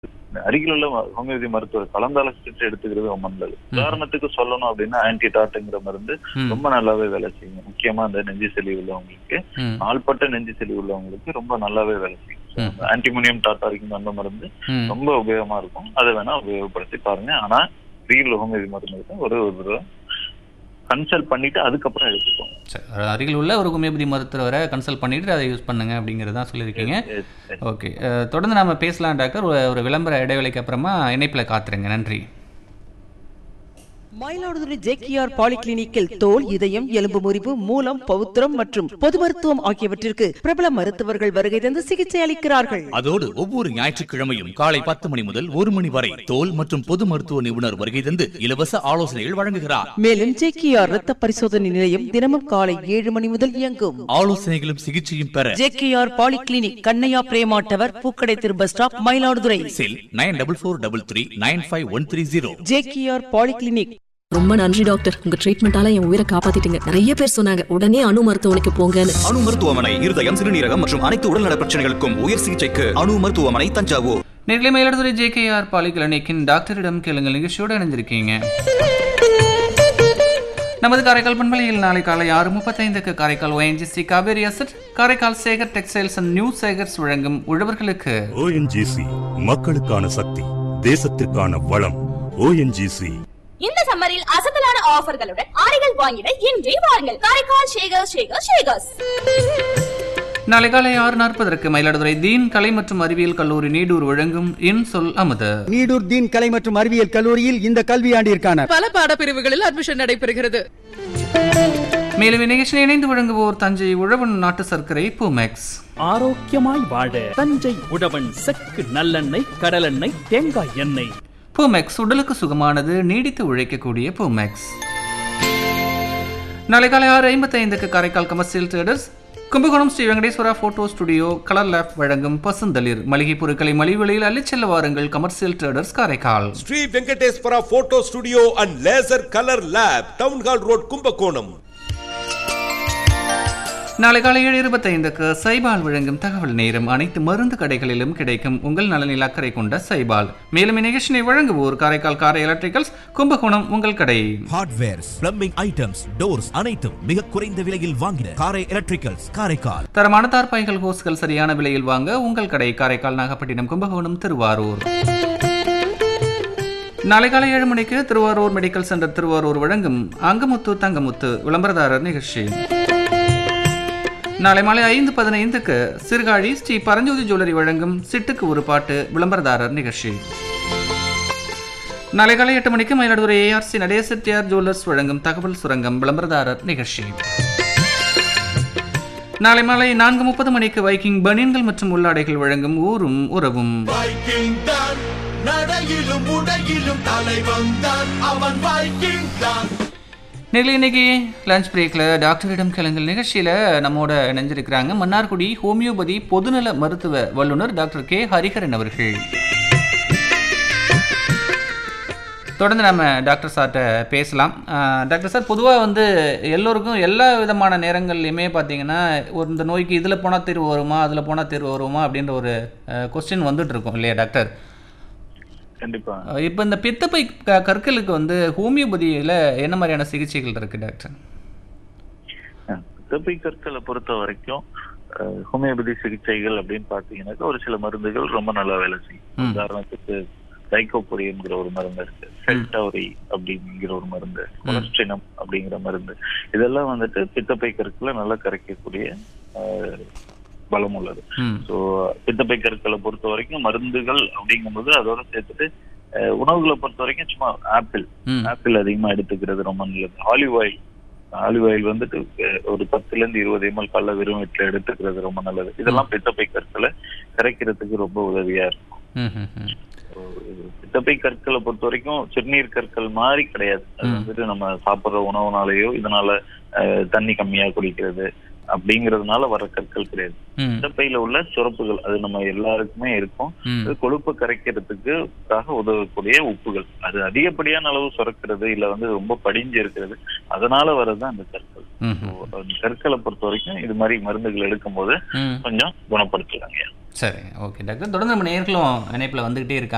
அருகில் உள்ள ஹோமியோபதி மருத்துவர் கலந்தாலோசிச்சு எடுத்துக்கிறது ரொம்ப நல்லது உதாரணத்துக்கு சொல்லணும் அப்படின்னா ஆன்டி டாட்டுங்கிற மருந்து ம். ரொம்ப நல்லாவே வேலை செய்யும் முக்கியமா அந்த நெஞ்சு சளி உள்ளவங்களுக்கு ம். நாள்பட்ட நெஞ்சு சளி உள்ளவங்களுக்கு ரொம்ப நல்லாவே வேலை செய்யும் So, அந்த ஆன்டிமோனியம் டாட்டா இருக்கும் அந்த மருந்து ம். ரொம்ப உபயோகமா இருக்கும் அதை வேணா உபயோகப்படுத்தி பாருங்க ஆனா ரீல் ஹோமியோபதி மருந்து எடுத்தா ஒரு ஒரு தடவை கன்சல்ட் பண்ணிட்டு அதுக்கப்புறம் எடுத்துக்கோங்க சரி அருகில் உள்ள ஒரு ஹோமியோபதி மருத்துவரை கன்சல்ட் பண்ணிட்டு அதை யூஸ் பண்ணுங்க அப்படிங்கிறதான் சொல்லியிருக்கீங்க Yes, yes. ஓகே அஹ், தொடர்ந்து நாம பேசலாம் டாக்டர் ஒரு- ஒரு விளம்பர இடைவேளைக்கு அப்புறமா இணைப்பில் காத்துருங்க நன்றி மயிலாடுதுறை ஜேகேஆர் பாலிகிளினிக்கில் தோல் இதயம் எலும்பு முறிவு மூலம் பவுத்திரம் மற்றும் பொது மருத்துவம் ஆகியவற்றிற்கு பிரபல மருத்துவர்கள் வருகை தந்து சிகிச்சை அளிக்கிறார்கள் அதோடு ஒவ்வொரு ஞாயிற்றுக்கிழமையும் காலை பத்து மணி முதல் ஒரு மணி வரை தோல் மற்றும் பொது மருத்துவ நிபுணர் வருகை தந்து இலவச ஆலோசனைகள் வழங்குகிறார் மேலும் ஜேகேஆர் ரத்த பரிசோதனை நிலையம் தினமும் காலை ஏழு மணி முதல் இயங்கும் ஆலோசனைகளும் சிகிச்சையும் பெற JKR polyclinic Kannaiya Prema tower பூக்கடை திரு bus stop Mayiladuthurai cell nine double four double three nine five one three zero JKR polyclinic ரொம்ப நன்றி டாக்டர் உங்க ட்ரீட்மெண்டால என் உயிரை காப்பாத்திட்டீங்க நிறைய பேர் சொன்னாங்க உடனே அணு மருத்துவமனைக்கு போங்கன்னு அணு மருத்துவமனை இருதயம் சிறுநீரகம் மற்றும் அனைத்து உடல்நல பிரச்சனைகளுக்கும் உயர் சிகிச்சைக்கு அணு மருத்துவமனை தஞ்சாவூர் நேரிலே மயிலாடுதுறை ஜேகேஆர் பாலிகிளினிக்கின் டாக்டரிடம் கேளுங்கள் நிகழ்ச்சியோடு இணைந்திருக்கீங்க நமது காரைக்கால் பண்பலையில் நாளை காலை ஆறு முப்பத்தைந்துக்கு Karaikal ONGC Cauvery asset Karaikal Sekar textiles and new Sekars வழங்கும் உழவர்களுக்கு ஓஎன்ஜிசி மக்களுக்கான சக்தி தேசத்திற்கான வளம் ஓஎன்ஜிசி இந்த சம்மரில் அசத்தலான ஆஃபர்களுடன் ஆடைகள் வாங்கிட இன்றே வாருங்கள் காரைக்கால் ஷேகர் ஷேகர் ஷேகர்ஸ் நாளை காலை ஆறு நாற்பதற்கு மயிலாடுதுறை தீன் கலை மற்றும் அறிவியல் கல்லூரி நீடூர் வழங்கும் இன் சொல் அமுது நீடூர் தீன் கலை மற்றும் அறிவியல் கல்லூரியில் இந்த கல்வியாண்டிற்கான பல பாடப்பிரிவுகளில் அட்மிஷன் நடைபெறுகிறது மேலும் இந்நிகழ்ச்சியை இணைந்து வழங்குவோர் தஞ்சை உழவன் நாட்டு சர்க்கரை பூமெக்ஸ் ஆரோக்கியமாய் வாழ தஞ்சை உழவன் செக்கு நல்லெண்ணெய் கடலெண்ணெய் தேங்காய் எண்ணெய் பூமெக்ஸ் உடலுக்கு சுகமானது நீடித்து உழைக்கக்கூடிய பூமெக்ஸ் நாளை காலை ஆறு ஐம்பத்தைந்துக்கு Karaikal commercial traders Kumbakonam Shri Venkateswara photo studio colour lab வழங்கும் பசுந்தளிர் மளிகை பொருட்களை மலிவு விலையில் அள்ளிச் செல்ல வாருங்கள் commercial traders Karaikal Shri Venkateswara photo studio and laser colour lab town hall road Kumbakonam நாளை காலை ஏழு இருபத்தைந்துக்கு சைபால் வழங்கும் தகவல் நேரம் அனைத்து மருந்து கடைகளிலும் கிடைக்கும் உங்கள் நலனில் அக்கறை கொண்ட சைபால் மேலும் இந்நிகழ்ச்சியை வழங்குவோர் காரைக்கால் காரை எலக்ட்ரிக்கல்ஸ் கும்பகோணம் உங்கள் கடை ஹார்ட்வேர்ஸ் பிளம்பிங் ஐட்டம்ஸ் டோர்ஸ் அனைத்தும் மிக குறைந்த விலையில் வாங்கின காரை எலக்ட்ரிக்கல்ஸ் காரைக்கால் தரமான தார்பாய்கள் ஹோஸ்கள் சரியான விலையில் வாங்க உங்கள் கடை காரைக்கால் நாகப்பட்டினம் கும்பகோணம் திருவாரூர் நாளை காலை ஏழு மணிக்கு திருவாரூர் மெடிக்கல் சென்டர் திருவாரூர் வழங்கும் அங்கமுத்து தங்கமுத்து விளம்பரதாரர் நிகழ்ச்சி நாளை மாலை ஐந்து பதினைந்துக்கு சிறுகாழி ஸ்ரீ பரஞ்சோதி ஜுவல்லரி வழங்கும் சிட்டுக்கு ஒரு பாட்டு விளம்பரதாரர் நிகழ்ச்சி நாளை காலை எட்டு மணிக்கு மயிலாடுதுறை ஏஆர்சி நடேச செட்டியார் ஜுவல்லர்ஸ் வழங்கும் தகவல் சுரங்கம் விளம்பரதாரர் நிகழ்ச்சி நாளை மாலை நான்கு முப்பது மணிக்கு வைக்கிங் பனியன்கள் மற்றும் உள்ளாடைகள் வழங்கும் ஊரும் உறவும் வைக்கிங் தான் நடையிலும் உடையிலும் தலைவன் தான் அவன் வைக்கிங் தான் நெகிழி இன்னைக்கு லஞ்ச் பிரேக்கில் டாக்டரிடம் கிளங்கல் நிகழ்ச்சியில் நம்மோட இணைஞ்சிருக்கிறாங்க மன்னார்குடி ஹோமியோபதி பொதுநல மருத்துவ வல்லுநர் டாக்டர் கே ஹரிஹரன் அவர்கள் தொடர்ந்து நம்ம டாக்டர் சார்கிட்ட பேசலாம் ஆஹ் டாக்டர் சார் பொதுவாக வந்து எல்லோருக்கும் எல்லா விதமான நேரங்கள்லையுமே பார்த்தீங்கன்னா ஒரு இந்த நோய்க்கு இதில் போனால் தீர்வு வருமா அதில் போனால் தீர்வு வருமா அப்படின்ற ஒரு கொஸ்டின் வந்துட்டு இருக்கும் இல்லையா டாக்டர் கண்டிப்பா இப்போ இந்த பித்தப்பை க- கற்களுக்கு வந்து ஹோமியோபதியில் என்ன மாதிரியான சிகிச்சைகள் இருக்கு டாக்டர் பித்தப்பை கற்களை பொறுத்த வரைக்கும் அஹ், ஹோமியோபதி சிகிச்சைகள் அப்படின்னு பாத்தீங்கன்னாக்கா ஒரு சில மருந்துகள் ரொம்ப நல்லா வேலை செய்யும் ம். உதாரணத்துக்கு டைகோபொரியம்ங்கிற ஒரு மருந்து இருக்கு செல்டவரி அப்படிங்கிற ஒரு மருந்து கொலஸ்ட்ரினம் அப்படிங்கிற மருந்து இதெல்லாம் வந்துட்டு பித்தப்பை கற்களை நல்லா கரைக்கக்கூடிய அஹ், பலம் உள்ளது ம் ஸோ பித்தப்பை கற்களை பொறுத்த வரைக்கும் மருந்துகள் அப்படிங்கும்போது அதோட சேர்த்துட்டு அஹ், உணவுகளை பொறுத்த வரைக்கும் சும்மா ஆப்பிள் ம் ஆப்பிள் அதிகமா எடுத்துக்கிறது ரொம்ப நல்லது ஆலிவ் ஆயில் ஆலிவ் ஆயில் வந்துட்டு அஹ், ஒரு பத்துல இருந்து இருபது எம்எல் கல்ல வெறும் வீட்டுல எடுத்துக்கிறது ரொம்ப நல்லது இதெல்லாம் பித்தப்பை கற்களை கரைக்கிறதுக்கு ரொம்ப உதவியா இருக்கும் ம் ம் ம் So, இது பித்தப்பை கற்களை பொறுத்த வரைக்கும் சிறுநீர் கற்கள் மாதிரி கிடையாது அது ம். வந்துட்டு நம்ம சாப்பிடுற உணவுனாலயோ இதனால அஹ், தண்ணி கம்மியா குடிக்கிறது அப்படிங்கறதுனால வர கற்கள் கிடையாது ம் பித்தப்பையில உள்ள சுரப்புகள் அது நம்ம எல்லாருக்குமே இருக்கும் ம் அது கொழுப்பு கரைக்கிறதுக்காக உதவக்கூடிய உப்புகள் அது அதிகப்படியான அளவு சுரக்கிறது இல்ல வந்து ரொம்ப படிஞ்சு இருக்கிறது அதனால வர்றதுதான் அந்த கற்கள் ம் So, அந்த கற்களை பொறுத்த வரைக்கும் இது மாதிரி மருந்துகள் எடுக்கும்போது ம் கொஞ்சம் குணப்படுத்தலாங்க சரி ஓகே டாக்டர் தொடர்ந்து நம்ம நேர்களும் இணைப்பில் வந்துக்கிட்டே இருக்காங்க